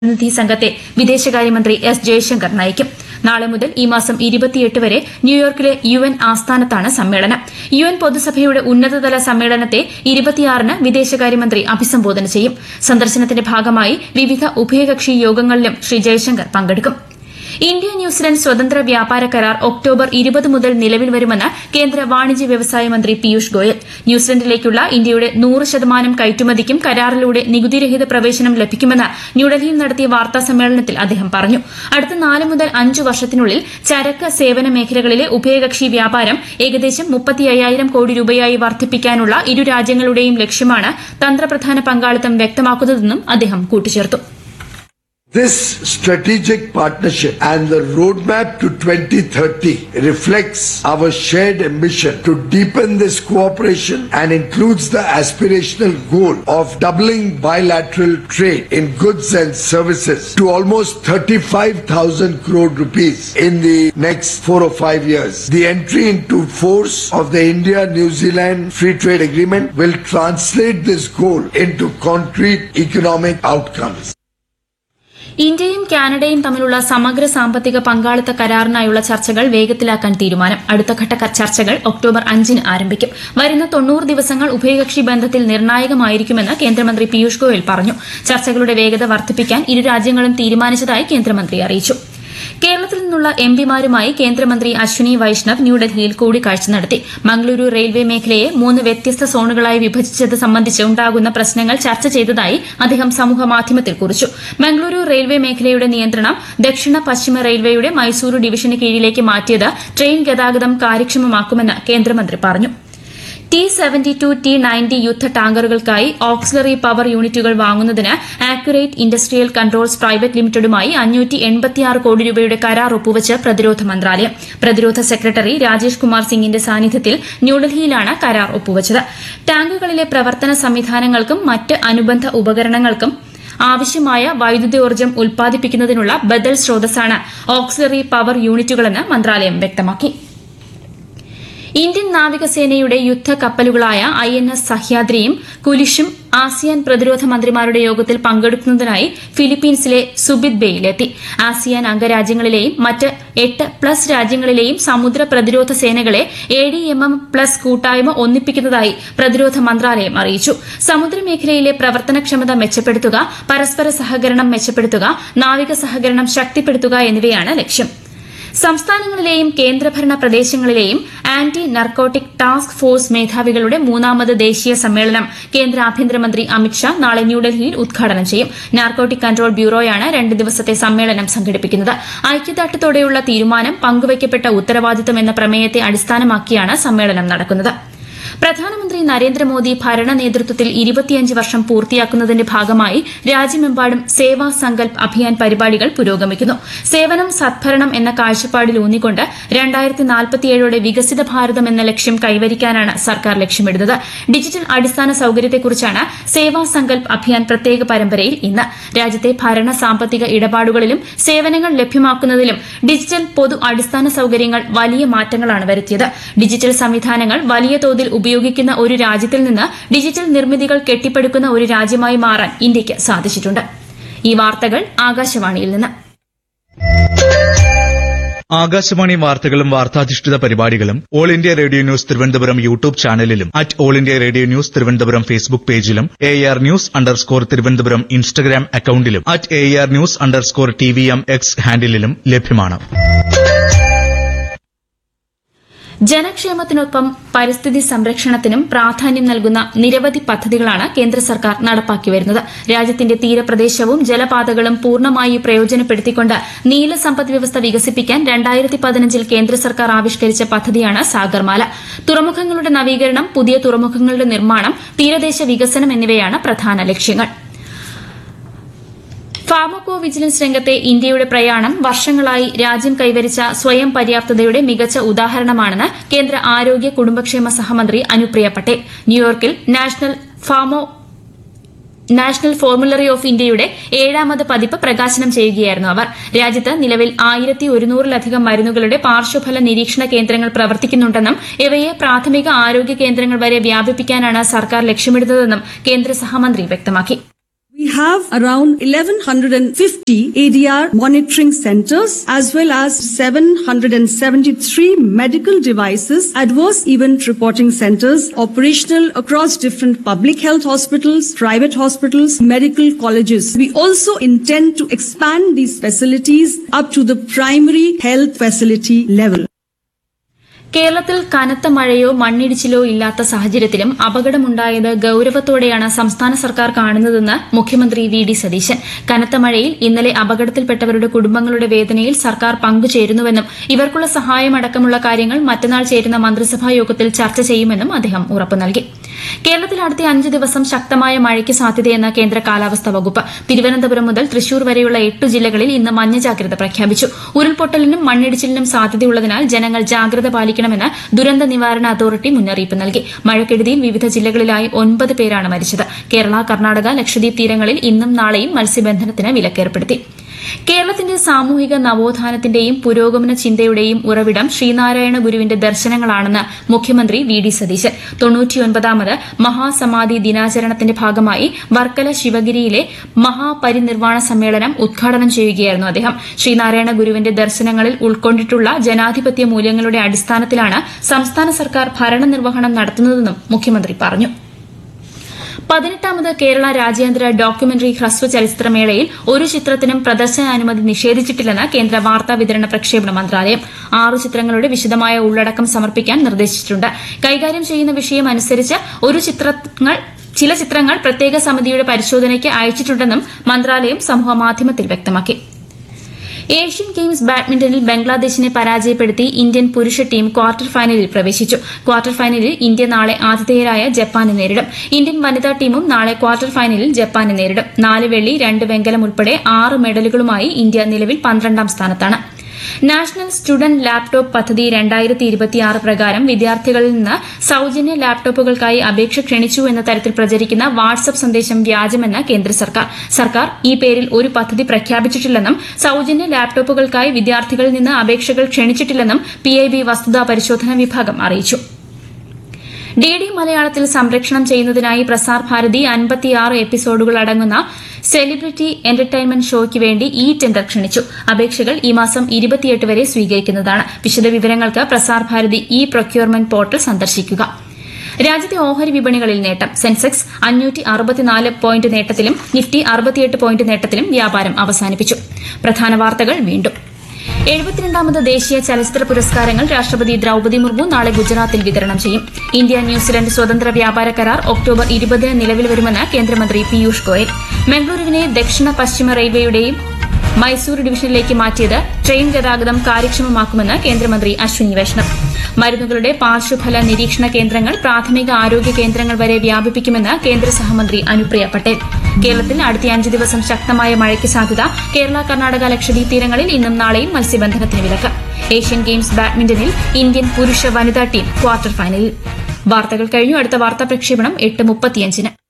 പ്രതിനിധി സംഘത്തെ വിദേശകാര്യമന്ത്രി എസ് ജയശങ്കർ നയിക്കും നാളെ മുതൽ ഈ മാസം ഇരുപത്തിയെട്ട് വരെ ന്യൂയോർക്കിലെ യു എൻ ആസ്ഥാനത്താണ് സമ്മേളനം യു എൻ പൊതുസഭയുടെ ഉന്നതതല സമ്മേളനത്തെ ഇരുപത്തിയാറിന് വിദേശകാര്യമന്ത്രി അഭിസംബോധന ചെയ്യും സന്ദർശനത്തിന്റെ ഭാഗമായി വിവിധ ഉഭയകക്ഷി യോഗങ്ങളിലും ശ്രീ ജയശങ്കർ പങ്കെടുക്കും ഇന്ത്യ ന്യൂസിലൻഡ് സ്വതന്ത്ര വ്യാപാര കരാർ ഒക്ടോബർ ഇരുപത് മുതൽ നിലവിൽ വരുമെന്ന് കേന്ദ്ര വാണിജ്യ വ്യവസായ മന്ത്രി പീയൂഷ് ഗോയൽ ന്യൂസിലൻഡിലേക്കുള്ള ഇന്ത്യയുടെ നൂറ് ശതമാനം കയറ്റുമതിക്കും കരാറിലൂടെ നികുതിരഹിത പ്രവേശനം ലഭിക്കുമെന്ന് ന്യൂഡൽഹിയിൽ നടത്തിയ വാർത്താ സമ്മേളനത്തിൽ അദ്ദേഹം പറഞ്ഞു അടുത്ത നാല് മുതൽ അഞ്ച് വർഷത്തിനുള്ളിൽ ചരക്ക് സേവന മേഖലകളിലെ ഉഭയകക്ഷി വ്യാപാരം ഏകദേശം മുപ്പത്തി അയ്യായിരം കോടി രൂപയായി വർദ്ധിപ്പിക്കാനുള്ള ഇരു രാജ്യങ്ങളുടെയും ലക്ഷ്യമാണ് തന്ത്രപ്രധാന പങ്കാളിത്തം വ്യക്തമാക്കുന്നതെന്നും അദ്ദേഹം കൂട്ടിച്ചേർത്തു This strategic partnership and the roadmap to 2030 reflects our shared ambition to deepen this cooperation and includes the aspirational goal of doubling bilateral trade in goods and services to almost 35,000 crore rupees in the next four or five years. The entry into force of the India-New Zealand Free Trade Agreement will translate this goal into concrete economic outcomes. ഇന്ത്യയും കാനഡയും തമ്മിലുള്ള സമഗ്ര സാമ്പത്തിക പങ്കാളിത്ത കരാറിനായുള്ള ചർച്ചകൾ വേഗത്തിലാക്കാൻ തീരുമാനം അടുത്തഘട്ട ക- ചർച്ചകൾ ഒക്ടോബർ അഞ്ചിന് ആരംഭിക്കും വരുന്ന തൊണ്ണൂറ് ദിവസങ്ങൾ ഉഭയകക്ഷി ബന്ധത്തിൽ നിർണായകമായിരിക്കുമെന്ന് കേന്ദ്രമന്ത്രി പീയൂഷ് ഗോയൽ പറഞ്ഞു ചർച്ചകളുടെ വേഗത വർദ്ധിപ്പിക്കാൻ ഇരു രാജ്യങ്ങളും തീരുമാനിച്ചതായി കേന്ദ്രമന്ത്രി അറിയിച്ചു കേരളത്തിൽ നിന്നുള്ള എംപിമാരുമായി കേന്ദ്രമന്ത്രി അശ്വിനി വൈഷ്ണവ് ന്യൂഡൽഹിയിൽ കൂടിക്കാഴ്ച നടത്തി മംഗളൂരു റെയിൽവേ മേഖലയെ മൂന്ന് വ്യത്യസ്ത സോണുകളായി വിഭജിച്ചത് സംബന്ധിച്ച് ഉണ്ടാകുന്ന പ്രശ്നങ്ങൾ ചർച്ച ചെയ്തതായി അദ്ദേഹം സമൂഹമാധ്യമത്തിൽ കുറിച്ചു മംഗളൂരു റെയിൽവേ മേഖലയുടെ നിയന്ത്രണം ദക്ഷിണ പശ്ചിമ റെയിൽവേയുടെ മൈസൂരു ഡിവിഷന് കീഴിലേക്ക് മാറ്റിയത് ട്രെയിൻ ഗതാഗതം കാര്യക്ഷമമാക്കുമെന്ന് കേന്ദ്രമന്ത്രി പറഞ്ഞു T seventy two T ninety യുദ്ധ ടാങ്കറുകൾക്കായി ഓക്സിലറി പവർ യൂണിറ്റുകൾ വാങ്ങുന്നതിന് ആക്യുറേറ്റ് ഇൻഡസ്ട്രിയൽ കൺട്രോൾസ് പ്രൈവറ്റ് ലിമിറ്റഡുമായി അഞ്ഞൂറ്റി എൺപത്തിയാറ് കോടി രൂപയുടെ കരാർ ഒപ്പുവച്ച് പ്രതിരോധ മന്ത്രാലയം പ്രതിരോധ സെക്രട്ടറി രാജേഷ് കുമാർ സിംഗിന്റെ സാന്നിധ്യത്തിൽ ന്യൂഡൽഹിയിലാണ് കരാർ ഒപ്പുവച്ചത് ടാങ്കുകളിലെ പ്രവർത്തന സംവിധാനങ്ങൾക്കും മറ്റ് അനുബന്ധ ഉപകരണങ്ങൾക്കും ആവശ്യമായ വൈദ്യുതോർജ്ജം ഉൽപ്പാദിപ്പിക്കുന്നതിനുള്ള ബദൽ സ്രോതസ്സാണ് ഓക്സിലറി പവർ യൂണിറ്റുകളെന്ന് മന്ത്രാലയം വ്യക്തമാക്കി ഇന്ത്യൻ നാവികസേനയുടെ യുദ്ധ കപ്പലുകളായ ഐ എൻ എസ് സഹ്യാദ്രിയും കുലിഷും ആസിയാൻ പ്രതിരോധ മന്ത്രിമാരുടെ യോഗത്തിൽ പങ്കെടുക്കുന്നതിനായി ഫിലിപ്പീൻസിലെ സുബിത് ബേയിലെത്തി ആസിയാൻ അംഗരാജ്യങ്ങളിലെയും മറ്റ് എട്ട് പ്ലസ് രാജ്യങ്ങളിലെയും സമുദ്ര പ്രതിരോധ സേനകളെ A D M M plus കൂട്ടായ്മ ഒന്നിപ്പിക്കുന്നതായി പ്രതിരോധ മന്ത്രാലയം അറിയിച്ചു സമുദ്രമേഖലയിലെ പ്രവർത്തനക്ഷമത മെച്ചപ്പെടുത്തുക പരസ്പര സഹകരണം മെച്ചപ്പെടുത്തുക നാവിക സഹകരണം ശക്തിപ്പെടുത്തുക എന്നിവയാണ് ലക്ഷ്യം സംസ്ഥാനങ്ങളിലെയും കേന്ദ്രഭരണ പ്രദേശങ്ങളിലെയും ആന്റി നർക്കോട്ടിക് ടാസ്ക് ഫോഴ്സ് മേധാവികളുടെ മൂന്നാമത് ദേശീയ സമ്മേളനം കേന്ദ്ര ആഭ്യന്തരമന്ത്രി അമിത്ഷാ നാളെ ന്യൂഡൽഹിയിൽ ഉദ്ഘാടനം ചെയ്യും നാർക്കോട്ടിക് കൺട്രോൾ ബ്യൂറോയാണ് രണ്ട് ദിവസത്തെ സമ്മേളനം സംഘടിപ്പിക്കുന്നത് ഐക്യദാർഢ്യത്തോടെയുള്ള തീരുമാനം പങ്കുവയ്ക്കപ്പെട്ട ഉത്തരവാദിത്തം എന്ന പ്രമേയത്തെ അടിസ്ഥാനമാക്കിയാണ് സമ്മേളനം നടക്കുന്നത് പ്രധാനമന്ത്രി നരേന്ദ്രമോദി ഭരണ നേതൃത്വത്തിൽ ഇരുപത്തിയഞ്ച് വർഷം പൂർത്തിയാക്കുന്നതിന്റെ ഭാഗമായി രാജ്യമെമ്പാടും സേവാ സങ്കൽപ് അഭിയാൻ പരിപാടികൾ പുരോഗമിക്കുന്നു സേവനം സദ്ഭരണം എന്ന കാഴ്ചപ്പാടിൽ ഊന്നിക്കൊണ്ട് രണ്ടായിരത്തി നാൽപ്പത്തിയേഴോടെ വികസിത ഭാരതം എന്ന ലക്ഷ്യം കൈവരിക്കാനാണ് സർക്കാർ ലക്ഷ്യമിടുന്നത് ഡിജിറ്റൽ അടിസ്ഥാന സൌകര്യത്തെക്കുറിച്ചാണ് സേവാ സങ്കൽപ് അഭിയാൻ പ്രത്യേക പരമ്പരയിൽ ഇന്ന് രാജ്യത്തെ ഭരണ സാമ്പത്തിക ഇടപാടുകളിലും സേവനങ്ങൾ ലഭ്യമാക്കുന്നതിലും ഡിജിറ്റൽ പൊതു അടിസ്ഥാന സൌകര്യങ്ങൾ വലിയ മാറ്റങ്ങളാണ് വരുത്തിയത് ഡിജിറ്റൽ സംവിധാനങ്ങൾ വലിയ തോതിൽ ഉപയോഗിക്കുന്ന ഒരു രാജ്യത്തിൽ നിന്ന് ഡിജിറ്റൽ നിർമ്മിതികൾ കെട്ടിപ്പടുക്കുന്ന ഒരു രാജ്യമായി മാറാൻ ഇന്ത്യയ്ക്ക് സാധിച്ചിട്ടുണ്ട് ഈ വാർത്തകൾ ആകാശവാണിയിൽ നിന്ന് ആകാശവാണി വാർത്തകളും വാർത്താധിഷ്ഠിത പരിപാടികളും All India Radio News Thiruvananthapuram YouTube ചാനലിലും at All India Radio News Thiruvananthapuram Facebook പേജിലും A R news underscore Thiruvananthapuram Instagram അക്കൌണ്ടിലും at A R news underscore T V M X ഹാൻഡിലും ലഭ്യമാണ് ജനക്ഷേമത്തിനൊപ്പം പരിസ്ഥിതി സംരക്ഷണത്തിനും പ്രാധാന്യം നൽകുന്ന നിരവധി പദ്ധതികളാണ് കേന്ദ്ര സർക്കാർ നടപ്പാക്കി വരുന്നത് രാജ്യത്തിന്റെ തീരപ്രദേശവും ജലപാതകളും പൂർണ്ണമായി പ്രയോജനപ്പെടുത്തിക്കൊണ്ട് നീല സമ്പദ് വ്യവസ്ഥ വികസിപ്പിക്കാൻ രണ്ടായിരത്തി പതിനഞ്ചിൽ കേന്ദ്ര സർക്കാർ ആവിഷ്കരിച്ച പദ്ധതിയാണ് സാഗർമാല തുറമുഖങ്ങളുടെ നവീകരണം പുതിയ തുറമുഖങ്ങളുടെ നിർമ്മാണം തീരദേശ വികസനം എന്നിവയാണ് പ്രധാന ലക്ഷ്യങ്ങൾ ഫാർമക്കോ വിജിലൻസ് രംഗത്തെ ഇന്ത്യയുടെ പ്രയാണം വർഷങ്ങളായി രാജ്യം കൈവരിച്ച സ്വയം പര്യാപ്തതയുടെ മികച്ച ഉദാഹരണമാണെന്ന് കേന്ദ്ര ആരോഗ്യ കുടുംബക്ഷേമ സഹമന്ത്രി അനുപ്രിയ പട്ടേൽ ന്യൂയോർക്കിൽ നാഷണൽ ഫാമോ നാഷണൽ ഫോർമുലറി ഓഫ് ഇന്ത്യയുടെ ഏഴാമത് പതിപ്പ് പ്രകാശനം ചെയ്യുകയായിരുന്നു അവർ രാജ്യത്ത് നിലവിൽ ആയിരത്തി ഒരുന്നൂറിലധികം മരുന്നുകളുടെ പാർശ്വഫല നിരീക്ഷണ കേന്ദ്രങ്ങൾ പ്രവർത്തിക്കുന്നുണ്ടെന്നും ഇവയെ പ്രാഥമിക ആരോഗ്യ കേന്ദ്രങ്ങൾ വരെ വ്യാപിപ്പിക്കാനാണ് സർക്കാർ ലക്ഷ്യമിടുന്നതെന്നും കേന്ദ്ര സഹമന്ത്രി വ്യക്തമാക്കി We have around 1150 ADR monitoring centers as well as 773 medical devices adverse event reporting centers operational across different public health hospitals, private hospitals, medical colleges. We also intend to expand these facilities up to the primary health facility level. കേരളത്തിൽ കനത്ത മഴയോ മണ്ണിടിച്ചിലോ ഇല്ലാത്ത സാഹചര്യത്തിലും അപകടമുണ്ടായത് ഗൌരവത്തോടെയാണ് സംസ്ഥാന സർക്കാർ കാണുന്നതെന്ന് മുഖ്യമന്ത്രി വി ഡി സതീശൻ കനത്ത മഴയിൽ ഇന്നലെ അപകടത്തിൽപ്പെട്ടവരുടെ കുടുംബങ്ങളുടെ വേദനയിൽ സർക്കാർ പങ്കുചേരുന്നുവെന്നും ഇവർക്കുള്ള സഹായമടക്കമുള്ള കാര്യങ്ങൾ മറ്റന്നാൾ ചേരുന്ന മന്ത്രിസഭാ യോഗത്തിൽ ചർച്ച ചെയ്യുമെന്നും അദ്ദേഹം ഉറപ്പു നൽകി കേരളത്തിൽ അടുത്ത അഞ്ച് ദിവസം ശക്തമായ മഴയ്ക്ക് സാധ്യതയെന്ന് കേന്ദ്ര കാലാവസ്ഥാ വകുപ്പ് തിരുവനന്തപുരം മുതൽ തൃശൂർ വരെയുള്ള എട്ട് ജില്ലകളിൽ ഇന്ന് മഞ്ഞ ജാഗ്രത പ്രഖ്യാപിച്ചു ഉരുൾപൊട്ടലിനും മണ്ണിടിച്ചിലിനും സാധ്യതയുള്ളതിനാൽ ജനങ്ങൾ ജാഗ്രത പാലിക്കണമെന്ന് ദുരന്ത നിവാരണ അതോറിറ്റി മുന്നറിയിപ്പ് നൽകി മഴക്കെടുതിയിൽ വിവിധ ജില്ലകളിലായി ഒൻപത് പേരാണ് മരിച്ചത് കേരള കർണാടക ലക്ഷദ്വീപ് തീരങ്ങളിൽ ഇന്നും നാളെയും മത്സ്യബന്ധനത്തിന് വിലക്കേർപ്പെടുത്തി കേരളത്തിന്റെ സാമൂഹിക നവോത്ഥാനത്തിന്റെയും പുരോഗമന ചിന്തയുടെയും ഉറവിടം ശ്രീനാരായണ ഗുരുവിന്റെ ദർശനങ്ങളാണെന്ന് മുഖ്യമന്ത്രി വി ഡി സതീശൻ തൊണ്ണൂറ്റിയൊൻപതാമത് മഹാസമാധി ദിനാചരണത്തിന്റെ ഭാഗമായി വർക്കല ശിവഗിരിയിലെ മഹാപരിനിർവാണ സമ്മേളനം ഉദ്ഘാടനം ചെയ്യുകയായിരുന്നു അദ്ദേഹം ശ്രീനാരായണ ഗുരുവിന്റെ ദർശനങ്ങളിൽ ഉൾക്കൊണ്ടിട്ടുള്ള ജനാധിപത്യ മൂല്യങ്ങളുടെ അടിസ്ഥാനത്തിലാണ് സംസ്ഥാന സർക്കാർ ഭരണനിർവഹണം നടത്തുന്നതെന്നും മുഖ്യമന്ത്രി പറഞ്ഞു പതിനെട്ടാമത് കേരള രാജ്യാന്തര ഡോക്യുമെന്ററി ഹ്രസ്വ ചലച്ചിത്രമേളയിൽ ഒരു ചിത്രത്തിനും പ്രദർശനാനുമതി നിഷേധിച്ചിട്ടില്ലെന്ന് കേന്ദ്ര വാർത്താ വിതരണ പ്രക്ഷേപണ മന്ത്രാലയം ആറു ചിത്രങ്ങളുടെ വിശദമായ ഉള്ളടക്കം സമർപ്പിക്കാൻ നിർദ്ദേശിച്ചിട്ടുണ്ട് കൈകാര്യം ചെയ്യുന്ന വിഷയം അനുസരിച്ച് ഒരു ചിത്രങ്ങൾ ചില ചിത്രങ്ങൾ പ്രത്യേക സമിതിയുടെ പരിശോധനയ്ക്ക് അയച്ചിട്ടുണ്ടെന്നും മന്ത്രാലയം സമൂഹമാധ്യമത്തിൽ വ്യക്തമാക്കി ഏഷ്യൻ ഗെയിംസ് ബാഡ്മിന്റണിൽ ബംഗ്ലാദേശിനെ പരാജയപ്പെടുത്തി ഇന്ത്യൻ പുരുഷ ടീം ക്വാർട്ടർ ഫൈനലിൽ പ്രവേശിച്ചു ക്വാർട്ടർ ഫൈനലിൽ ഇന്ത്യ നാളെ ആതിഥേയരായ ജപ്പാനെ നേരിടും ഇന്ത്യൻ വനിതാ ടീമും നാളെ ക്വാർട്ടർ ഫൈനലിൽ ജപ്പാനെ നേരിടും നാല് വെള്ളി രണ്ട് വെങ്കലം ഉൾപ്പെടെ ആറ് മെഡലുകളുമായി ഇന്ത്യ നിലവിൽ പന്ത്രണ്ടാം സ്ഥാനത്താണ് നാഷണൽ സ്റ്റുഡന്റ് ലാപ്ടോപ്പ് പദ്ധതി രണ്ടായിരത്തി ഇരുപത്തിയാറ് പ്രകാരം വിദ്യാർത്ഥികളിൽ നിന്ന് സൌജന്യ ലാപ്ടോപ്പുകൾക്കായി അപേക്ഷ ക്ഷണിച്ചു എന്ന തരത്തിൽ പ്രചരിക്കുന്ന വാട്സ്ആപ്പ് സന്ദേശം വ്യാജമെന്ന് കേന്ദ്ര സർക്കാർ സർക്കാർ ഈ പേരിൽ ഒരു പദ്ധതി പ്രഖ്യാപിച്ചിട്ടില്ലെന്നും സൌജന്യ ലാപ്ടോപ്പുകൾക്കായി വിദ്യാർത്ഥികളിൽ നിന്ന് അപേക്ഷകൾ ക്ഷണിച്ചിട്ടില്ലെന്നും പിഐബി വസ്തുതാ പരിശോധന വിഭാഗം അറിയിച്ചു ഡി ഡി മലയാളത്തിൽ സംരക്ഷണം ചെയ്യുന്നതിനായി പ്രസാർ ഭാരതി അൻപത്തിയാറ് എപ്പിസോഡുകൾ അടങ്ങുന്ന സെലിബ്രിറ്റി എന്റർടൈൻമെന്റ് ഷോയ്ക്ക് വേണ്ടി ഇ ടെൻഡർ ക്ഷണിച്ചു അപേക്ഷകൾ ഈ മാസം ഇരുപത്തിയെട്ട് വരെ സ്വീകരിക്കുന്നതാണ് വിശദവിവരങ്ങൾക്ക് Prasar Bharati e procurement portal സന്ദർശിക്കുക രാജ്യത്തെ ഓഹരി വിപണികളിൽ നേട്ടം സെൻസെക്സ് അഞ്ഞൂറ്റി അറുപത്തിനാല് പോയിന്റ് നേട്ടത്തിലും നിഫ്റ്റി അറുപത്തിയെട്ട് പോയിന്റ് നേട്ടത്തിലും വ്യാപാരം അവസാനിപ്പിച്ചു പ്രധാന വാർത്തകൾ വീണ്ടും എഴുപത്തിരണ്ടാമത് ദേശീയ ചലച്ചിത്ര പുരസ്കാരങ്ങൾ രാഷ്ട്രപതി ദ്രൌപതി മുർമു നാളെ ഗുജറാത്തിൽ വിതരണം ചെയ്യും ഇന്ത്യ ന്യൂസിലൻഡ് സ്വതന്ത്ര വ്യാപാര കരാർ ഒക്ടോബർ ഇരുപതിന് നിലവിൽ വരുമെന്ന് കേന്ദ്രമന്ത്രി പീയൂഷ് ഗോയൽ മംഗളൂരുവിനെ ദക്ഷിണ പശ്ചിമ റെയിൽവേയുടെയും മൈസൂർ ഡിവിഷനിലേക്ക് മാറ്റിയത് ട്രെയിൻ ഗതാഗതം കാര്യക്ഷമമാക്കുമെന്ന് കേന്ദ്രമന്ത്രി അശ്വിനി വൈഷ്ണവ് മരുന്നുകളുടെ പാർശ്വഫല നിരീക്ഷണ കേന്ദ്രങ്ങൾ പ്രാഥമിക ആരോഗ്യ കേന്ദ്രങ്ങൾ വരെ വ്യാപിപ്പിക്കുമെന്ന് കേന്ദ്ര സഹമന്ത്രി അനുപ്രിയ പട്ടേൽ കേരളത്തിൽ അടുത്ത അഞ്ച് ദിവസം ശക്തമായ മഴയ്ക്ക് സാധ്യത കേരള കർണാടക ലക്ഷദ്വീപ് തീരങ്ങളിൽ ഇന്നും നാളെയും മത്സ്യബന്ധനത്തിന് വിലക്ക് ഏഷ്യൻ ഗെയിംസ് ബാഡ്മിന്റണിൽ ഇന്ത്യൻ പുരുഷ വനിതാ ടീം ക്വാർട്ടർ ഫൈനലിൽ വാർത്തകൾ കഴിഞ്ഞു അടുത്ത വാർത്താ പ്രക്ഷേപണം എട്ട് മുപ്പത്തിയഞ്ചിന്